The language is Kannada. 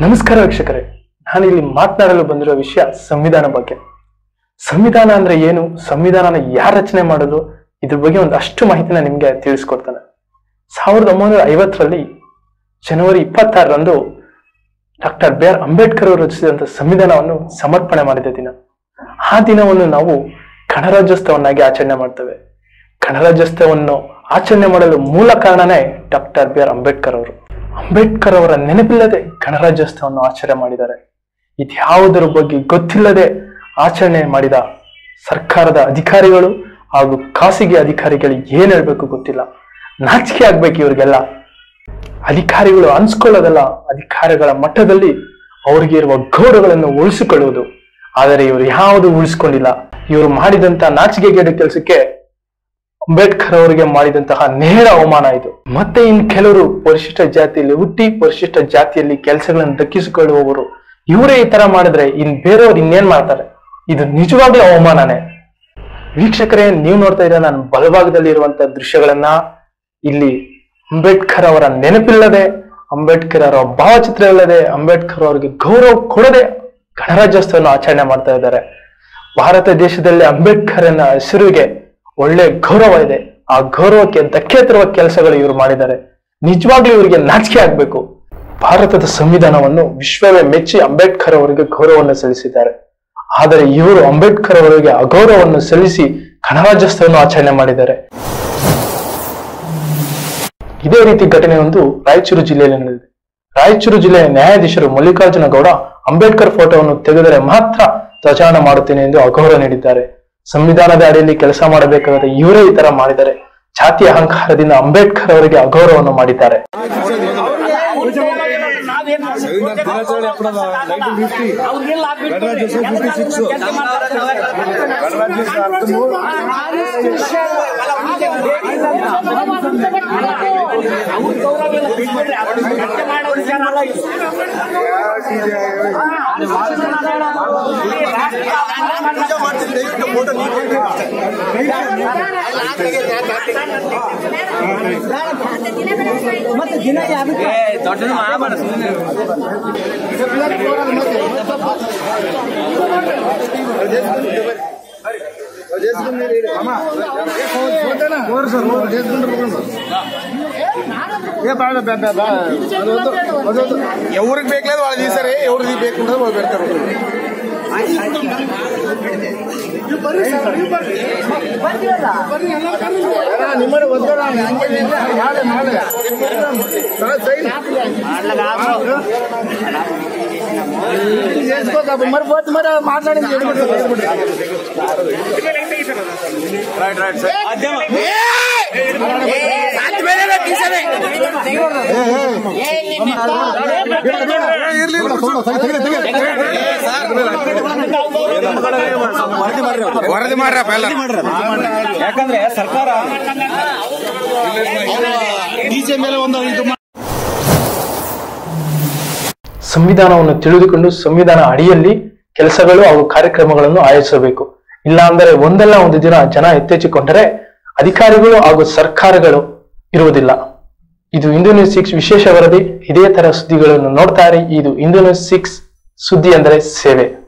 ನಮಸ್ಕಾರ ವೀಕ್ಷಕರೇ ನಾನು ಇಲ್ಲಿ ಮಾತನಾಡಲು ಬಂದಿರೋ ವಿಷಯ ಸಂವಿಧಾನ ಬಗ್ಗೆ ಸಂವಿಧಾನ ಅಂದ್ರೆ ಏನು ಸಂವಿಧಾನನ ಯಾರು ರಚನೆ ಮಾಡೋದು ಇದ್ರ ಬಗ್ಗೆ ಒಂದಷ್ಟು ಮಾಹಿತಿನ ನಿಮ್ಗೆ ತಿಳಿಸ್ಕೊಡ್ತಾನೆ ಸಾವಿರದ ಒಂಬೈನೂರ ಐವತ್ತರಲ್ಲಿ ಜನವರಿ ಇಪ್ಪತ್ತಾರರಂದು ಡಾಕ್ಟರ್ ಬಿ ಆರ್ ಅಂಬೇಡ್ಕರ್ ಅವರು ರಚಿಸಿದಂತ ಸಂವಿಧಾನವನ್ನು ಸಮರ್ಪಣೆ ಮಾಡಿದ ದಿನ ಆ ದಿನವನ್ನು ನಾವು ಗಣರಾಜ್ಯೋತ್ಸವನ್ನಾಗಿ ಆಚರಣೆ ಮಾಡ್ತೇವೆ ಗಣರಾಜ್ಯೋತ್ಸವವನ್ನು ಆಚರಣೆ ಮಾಡಲು ಮೂಲ ಕಾರಣನೇ ಡಾಕ್ಟರ್ ಬಿ ಆರ್ ಅಂಬೇಡ್ಕರ್ ಅವರು ಅಂಬೇಡ್ಕರ್ ಅವರ ನೆನಪಿಲ್ಲದೆ ಗಣರಾಜ್ಯೋತ್ಸವವನ್ನು ಆಚರಣೆ ಮಾಡಿದ್ದಾರೆ ಇದ್ಯಾವುದರ ಬಗ್ಗೆ ಗೊತ್ತಿಲ್ಲದೆ ಆಚರಣೆ ಮಾಡಿದ ಸರ್ಕಾರದ ಅಧಿಕಾರಿಗಳು ಹಾಗೂ ಖಾಸಗಿ ಅಧಿಕಾರಿಗಳಿಗೆ ಏನ್ ಹೇಳ್ಬೇಕು ಗೊತ್ತಿಲ್ಲ ನಾಚಿಕೆ ಆಗ್ಬೇಕು ಇವ್ರಿಗೆಲ್ಲ ಅಧಿಕಾರಿಗಳು ಅನ್ಸ್ಕೊಳ್ಳೋದಲ್ಲ ಅಧಿಕಾರಿಗಳ ಮಟ್ಟದಲ್ಲಿ ಅವರಿಗೆ ಇರುವ ಗೌರವಗಳನ್ನು ಉಳಿಸಿಕೊಳ್ಳುವುದು ಆದರೆ ಇವರು ಯಾವುದು ಉಳಿಸ್ಕೊಂಡಿಲ್ಲ ಇವರು ಮಾಡಿದಂತ ನಾಚಿಕೆಗೇಡು ಕೆಲಸಕ್ಕೆ ಅಂಬೇಡ್ಕರ್ ಅವರಿಗೆ ಮಾಡಿದಂತಹ ನೇರ ಅವಮಾನ ಇದು ಮತ್ತೆ ಇನ್ ಕೆಲವರು ಪರಿಶಿಷ್ಟ ಜಾತಿಯಲ್ಲಿ ಹುಟ್ಟಿ ಪರಿಶಿಷ್ಟ ಜಾತಿಯಲ್ಲಿ ಕೆಲಸಗಳನ್ನು ದಕ್ಕಿಸಿಕೊಳ್ಳುವವರು ಇವರೇ ಈ ತರ ಮಾಡಿದ್ರೆ ಇನ್ ಬೇರೆಯವ್ರು ಇನ್ನೇನ್ ಮಾಡ್ತಾರೆ ಇದು ನಿಜವಾಗ್ಲೂ ಅವಮಾನನೇ ವೀಕ್ಷಕರೇ ನೀವು ನೋಡ್ತಾ ಇದ್ದೀರಾ ನಾನು ಬಲಭಾಗದಲ್ಲಿ ಇರುವಂತಹ ದೃಶ್ಯಗಳನ್ನ ಇಲ್ಲಿ ಅಂಬೇಡ್ಕರ್ ಅವರ ನೆನಪಿಲ್ಲದೆ ಅಂಬೇಡ್ಕರ್ ಅವರ ಭಾವಚಿತ್ರ ಇಲ್ಲದೆ ಅಂಬೇಡ್ಕರ್ ಅವರಿಗೆ ಗೌರವ ಕೊಡದೆ ಗಣರಾಜ್ಯೋತ್ಸವವನ್ನು ಆಚರಣೆ ಮಾಡ್ತಾ ಇದ್ದಾರೆ ಭಾರತ ದೇಶದಲ್ಲಿ ಅಂಬೇಡ್ಕರ್ನ ಹೆಸರಿಗೆ ಒಳ್ಳೆ ಗೌರವ ಇದೆ ಆ ಗೌರವಕ್ಕೆ ಧಕ್ಕೆ ತರುವ ಕೆಲಸಗಳು ಇವರು ಮಾಡಿದ್ದಾರೆ ನಿಜವಾಗ್ಲೂ ಇವರಿಗೆ ನಾಚಿಕೆ ಆಗ್ಬೇಕು ಭಾರತದ ಸಂವಿಧಾನವನ್ನು ವಿಶ್ವವೇ ಮೆಚ್ಚಿ ಅಂಬೇಡ್ಕರ್ ಅವರಿಗೆ ಗೌರವವನ್ನು ಸಲ್ಲಿಸಿದ್ದಾರೆ ಆದರೆ ಇವರು ಅಂಬೇಡ್ಕರ್ ಅವರಿಗೆ ಅಗೌರವವನ್ನು ಸಲ್ಲಿಸಿ ಗಣರಾಜ್ಯೋತ್ಸವವನ್ನು ಆಚರಣೆ ಮಾಡಿದ್ದಾರೆ ಇದೇ ರೀತಿ ಘಟನೆಯೊಂದು ರಾಯಚೂರು ಜಿಲ್ಲೆಯಲ್ಲಿ ನಡೆದಿದೆ ರಾಯಚೂರು ಜಿಲ್ಲೆಯ ನ್ಯಾಯಾಧೀಶರು ಮಲ್ಲಿಕಾರ್ಜುನ ಗೌಡ ಅಂಬೇಡ್ಕರ್ ಫೋಟೋವನ್ನು ತೆಗೆದರೆ ಮಾತ್ರ ಧ್ವಜಾನ ಮಾಡುತ್ತೇನೆ ಎಂದು ಅಗೌರವ ನೀಡಿದ್ದಾರೆ ಸಂವಿಧಾನದ ಅಡಿಯಲ್ಲಿ ಕೆಲಸ ಮಾಡಬೇಕಾದ ಇವರೇ ಈ ತರ ಮಾಡಿದ್ದಾರೆ ಜಾತಿ ಅಹಂಕಾರದಿಂದ ಅಂಬೇಡ್ಕರ್ ಅವರಿಗೆ ಅಗೌರವವನ್ನು ಮಾಡಿದ್ದಾರೆ ದಿನಾಚರಣೆ ಹಬ್ಬದ ನೈನ್ಟೀನ್ ಫಿಫ್ಟಿ ಗಣರಾಜ್ಯೋತ್ಸವ ಫಿಫ್ಟಿ ಸಿಕ್ಸ್ ಗಣರಾಜ್ಯೋತ್ಸವ ಹತ್ತಮೂರು ఎవరికి ಬೇಕలేదు వాళ్ళు తీసారే ఎవరికి ಬೇಕಂದ್ರೆ వాళ్ళు పెడతారు ನಿಮ್ಮನೆ ಒತ್ತಡ ಮಾಡಿ ಮಾಡಿ చేసుకోక మరి పోతే మరి మాట్లాడింది రైట్ రైట్ ವರದಿ ಮಾಡ್ರಪ್ಪ ಎಲ್ಲ ಯಾಕಂದ್ರೆ ಸರ್ಕಾರ ಡಿಸಿ ಮೇಲೆ ಒಂದು ಇದು ಸಂವಿಧಾನವನ್ನು ತಿಳಿದುಕೊಂಡು ಸಂವಿಧಾನ ಅಡಿಯಲ್ಲಿ ಕೆಲಸಗಳು ಹಾಗೂ ಕಾರ್ಯಕ್ರಮಗಳನ್ನು ಆಯೋಜಿಸಬೇಕು ಇಲ್ಲ ಅಂದರೆ ಒಂದಲ್ಲ ಒಂದು ದಿನ ಜನ ಎತ್ತೆಚ್ಚಿಕೊಂಡರೆ ಅಧಿಕಾರಿಗಳು ಹಾಗೂ ಸರ್ಕಾರಗಳು ಇರುವುದಿಲ್ಲ ಇದು ಇಂದು ನ್ಯೂಸ್ ಸಿಕ್ಸ್ ವಿಶೇಷ ವರದಿ ಇದೇ ತರ ಸುದ್ದಿಗಳನ್ನು ನೋಡ್ತಾ ಇರಿ ಇದು ಇಂದು ನ್ಯೂಸ್ ಸಿಕ್ಸ್ ಸುದ್ದಿ ಅಂದರೆ ಸೇವೆ